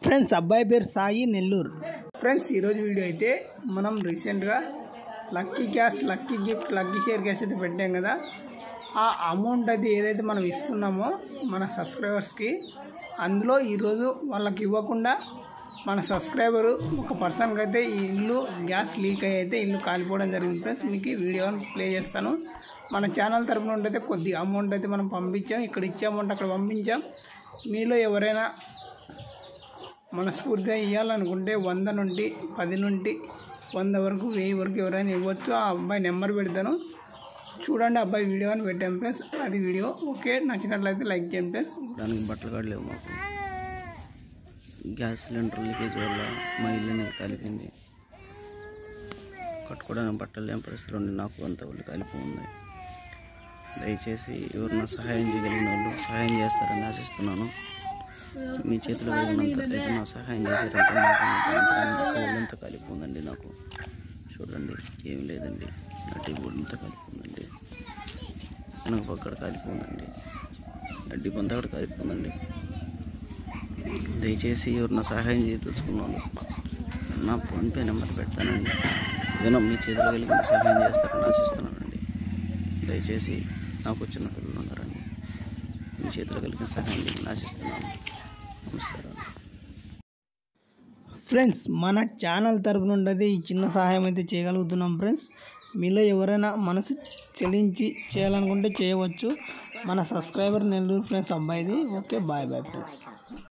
friends అబ్బాయి పేరు Sai Nellore friends ఈరోజు వీడియో అయితే మనం రీసెంట్గా lucky gas lucky gift lucky share gas అయితే పెట్టాం కదా ఆ అమౌంట్ అది ఏదైతే మనం ఇస్తున్నామో మన సబ్స్క్రైబర్స్కి అందులో ఈరోజు వాళ్ళకి ఇవ్వకుండా మన సబ్స్క్రైబరు ఒక పర్సన్కి అయితే ఈ ఇల్లు గ్యాస్ లీక్ అయ్యి అయితే ఇల్లు కాలిపోవడం జరిగింది ఫ్రెండ్స్ మీకు ఈ వీడియోని ప్లే చేస్తాను మన ఛానల్ తరపున ఉంటే కొద్ది అమౌంట్ అయితే మనం పంపించాం ఇక్కడ ఇచ్చే అమౌంట్ అక్కడ పంపించాం మీలో ఎవరైనా మనస్ఫూర్తిగా ఇవ్వాలనుకుంటే వంద నుండి పది నుండి వంద వరకు వెయ్యి వరకు ఎవరైనా ఇవ్వచ్చు ఆ అబ్బాయి నెంబర్ పెడతాను చూడండి అబ్బాయి వీడియో అని పెట్టాం ఫ్రెండ్స్ అది వీడియో ఓకే నచ్చినట్లయితే లైక్ చేయండి ఫ్రెండ్స్ దానికి బట్టలు కూడా లేవు మాకు గ్యాస్ సిలిండర్ లీకేజ్ వల్ల మా ఇల్లు అనేది కాలిపోయింది కట్టుకోవడానికి బట్టలు లేని పరిస్థితులు ఉండి నాకు అంత ఒళ్ళు కాలిపోయింది దయచేసి ఎవరన్నా సహాయం చేయగలిగిన వాళ్ళు సహాయం చేస్తారని ఆశిస్తున్నాను మీ చేతిలో కలిగినంత అయితే నా సహాయం చేశారంటే నాకు అంత ఒళ్ళంతా కాలిపోయిందండి నాకు చూడండి ఏం లేదండి నడ్డి ఒళ్ళంతా కాలిపోయిందండి వెనక పక్కడ కాలిపోయిందండి నడ్డి పొంత కూడా కాలిపోయిందండి దయచేసి ఎవరు సహాయం చేయదలుచుకున్నాను నా ఫోన్పే నెంబర్ పెడతానండి ఏదైనా మీ చేతిలో కలిగిన సహాయం చేస్తారని ఆశిస్తున్నానండి దయచేసి నాకు వచ్చిన పిల్లలు ఉన్నారండి మీ చేతిలో కలిగిన సహాయం చేయాలని ఆశిస్తున్నాను నమస్కారం ఫ్రెండ్స్ మన ఛానల్ తరపు నుండి ఈ చిన్న సహాయం అయితే చేయగలుగుతున్నాం ఫ్రెండ్స్ మీలో ఎవరైనా మనసు చెల్లించి చేయాలనుకుంటే చేయవచ్చు మన సబ్స్క్రైబర్ నెల్లూరు ఫ్రెండ్స్ అబ్బాయిది ఓకే బాయ్ బాయ్ ఫ్రెండ్స్